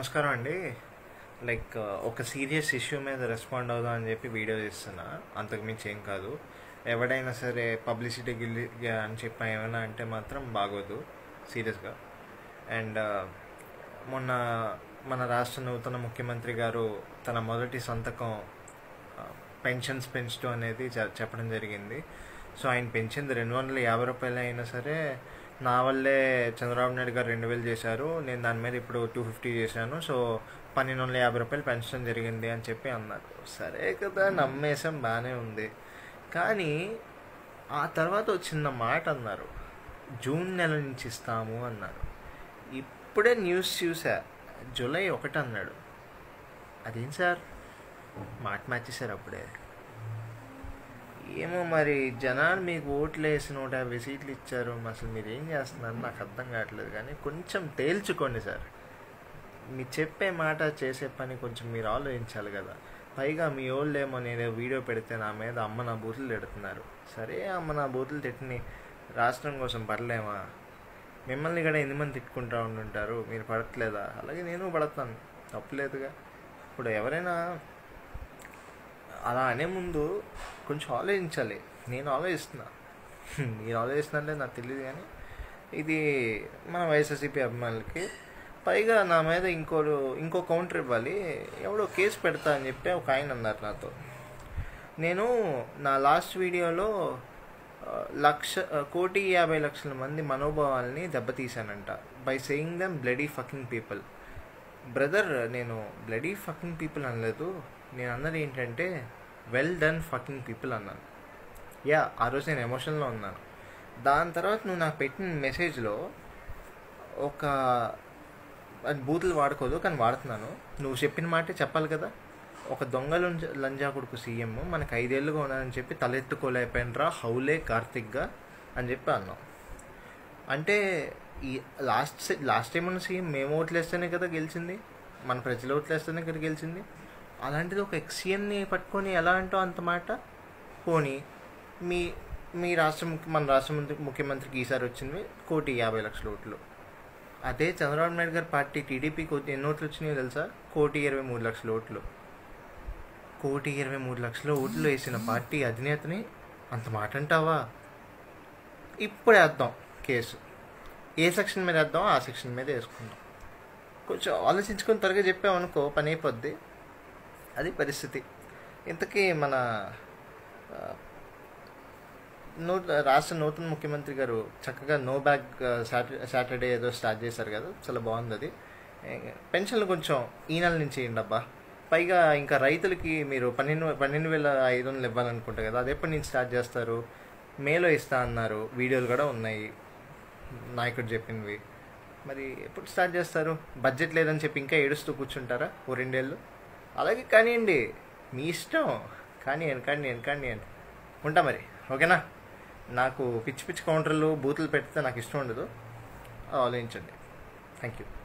నమస్కారం అండి లైక్ ఒక సీరియస్ ఇష్యూ మీద రెస్పాండ్ అవుదాం అని చెప్పి వీడియో చేస్తున్నా అంతకు మించి ఏం కాదు ఎవడైనా సరే పబ్లిసిటీ గిల్లి అని చెప్పి ఏమైనా అంటే మాత్రం బాగోదు సీరియస్గా అండ్ మొన్న మన రాష్ట్ర నూతన ముఖ్యమంత్రి గారు తన మొదటి సంతకం పెన్షన్స్ పెంచడం అనేది జ- చెప్పడం జరిగింది సో ఆయన పెంచింది రెండు వందల యాభై రూపాయలు అయినా సరే నా వల్లే చంద్రబాబు నాయుడు గారు రెండు వేలు చేశారు నేను దాని మీద ఇప్పుడు టూ ఫిఫ్టీ చేశాను సో పన్నెండు వందల యాభై రూపాయలు పెంచడం జరిగింది అని చెప్పి అన్నారు సరే కదా నమ్మేసాం బాగానే ఉంది కానీ ఆ తర్వాత వచ్చిన మాట అన్నారు జూన్ నెల నుంచి ఇస్తాము అన్నారు ఇప్పుడే న్యూస్ చూసా జూలై ఒకటి అన్నాడు అదేం సార్ మాట మార్చేశారు అప్పుడే ఏమో మరి జనాలు మీకు ఓట్లు వేసి నూట యాభై సీట్లు ఇచ్చారు అసలు మీరు ఏం చేస్తున్నారు నాకు అర్థం కావట్లేదు కానీ కొంచెం తేల్చుకోండి సార్ మీరు చెప్పే మాట చేసే పని కొంచెం మీరు ఆలోచించాలి కదా పైగా మీ వాళ్ళేమో నేను వీడియో పెడితే నా మీద అమ్మ నా బూతులు తిడుతున్నారు సరే అమ్మ నా బూతులు తిట్టిని రాష్ట్రం కోసం పడలేమా మిమ్మల్ని కూడా ఎన్ని తిట్టుకుంటా ఉంటుంటారు మీరు పడట్లేదా అలాగే నేను పడతాను తప్పులేదుగా ఇప్పుడు ఎవరైనా అలా అనే ముందు కొంచెం ఆలోచించాలి నేను ఆలోచిస్తున్నా నేను ఆలోచిస్తున్నట్లే నాకు తెలియదు కానీ ఇది మన వైఎస్ఆర్సీపీ అభిమానులకి పైగా నా మీద ఇంకోరు ఇంకో కౌంటర్ ఇవ్వాలి ఎవడో కేసు పెడతా అని చెప్పి ఒక ఆయన అన్నారు నాతో నేను నా లాస్ట్ వీడియోలో ఆ, లక్ష ఆ, కోటి యాభై లక్షల మంది మనోభావాల్ని దెబ్బతీశానంట by saying them bloody fucking people brother నేను బ్లడీ ఫకింగ్ పీపుల్ అనలేదు నేను అన్నది ఏంటంటే వెల్ డన్ ఫకింగ్ పీపుల్ అన్నాను యా ఆ రోజు నేను ఎమోషన్లో ఉన్నాను దాని తర్వాత నువ్వు నాకు పెట్టిన మెసేజ్లో ఒక అది బూతులు వాడుకోదు కానీ వాడుతున్నాను నువ్వు చెప్పిన మాటే చెప్పాలి కదా ఒక దొంగ లంజ లంజా కొడుకు సీఎం మనకు ఐదేళ్ళుగా ఉన్నానని చెప్పి తలెత్తుకోలేకపోయినరా హౌలే కార్తిక్గా అని చెప్పి అన్నాం అంటే ఈ లాస్ట్ సే- లాస్ట్ టైం ఉన్న సీఎం మేము ఓట్లేస్తేనే కదా గెలిచింది మన ప్రజలు ఓట్లేస్తేనే కదా గెలిచింది అలాంటిది ఒక ఎక్సీఎంని పట్టుకొని ఎలా అంటావు అంత మాట పోనీ మీ మీ రాష్ట్ర ముఖ్య మన రాష్ట్ర ముఖ్య- ముఖ్యమంత్రికి ఈసారి వచ్చింది కోటి యాభై లక్షల ఓట్లు అదే చంద్రబాబు నాయుడు గారి పార్టీ టీడీపీకి ఎన్ని ఓట్లు వచ్చినాయో తెలుసా కోటి ఇరవై మూడు లక్షల ఓట్లు కోటి ఇరవై మూడు లక్షల ఓట్లు వేసిన పార్టీ అధినేతని అంత మాట అంటావా ఇప్పుడు వేద్దాం కేసు ఏ సెక్షన్ మీద వేద్దాం ఆ సెక్షన్ మీద వేసుకుందాం కొంచెం ఆలోచించుకొని త్వరగా చెప్పామనుకో పని అయిపోద్ది అది పరిస్థితి ఇంతకీ మన ఆ, నూ రాష్ట్ర నూతన ముఖ్యమంత్రి గారు చక్కగా నో బ్యాగ్ సాటర్డే ఏదో స్టార్ట్ చేశారు కదా చాలా బాగుంది అది ఏ, పెన్షన్లు కొంచెం ఈ నెల నుంచి ఇవ్వండి అబ్బా పైగా ఇంకా రైతులకి మీరు పన్నెండు పన్నెండు వేల ఐదు వందలు ఇవ్వాలనుకుంటారు కదా అది ఎప్పటి నుంచి స్టార్ట్ చేస్తారు మేలో ఇస్తా అన్నారు వీడియోలు కూడా ఉన్నాయి నాయకుడు చెప్పినవి మరి ఎప్పుడు స్టార్ట్ చేస్తారు బడ్జెట్ లేదని చెప్పి ఇంకా ఏడుస్తూ కూర్చుంటారా ఓ రెండేళ్ళు అలాగే కానివ్వండి మీ ఇష్టం కానివ్వండి కానివ్వండి కానివ్వండి ఉంటా మరి ఓకేనా నాకు పిచ్చి పిచ్చి కౌంటర్లు బూతులు పెడితే నాకు ఇష్టం ఉండదు ఆలోచించండి థ్యాంక్ యూ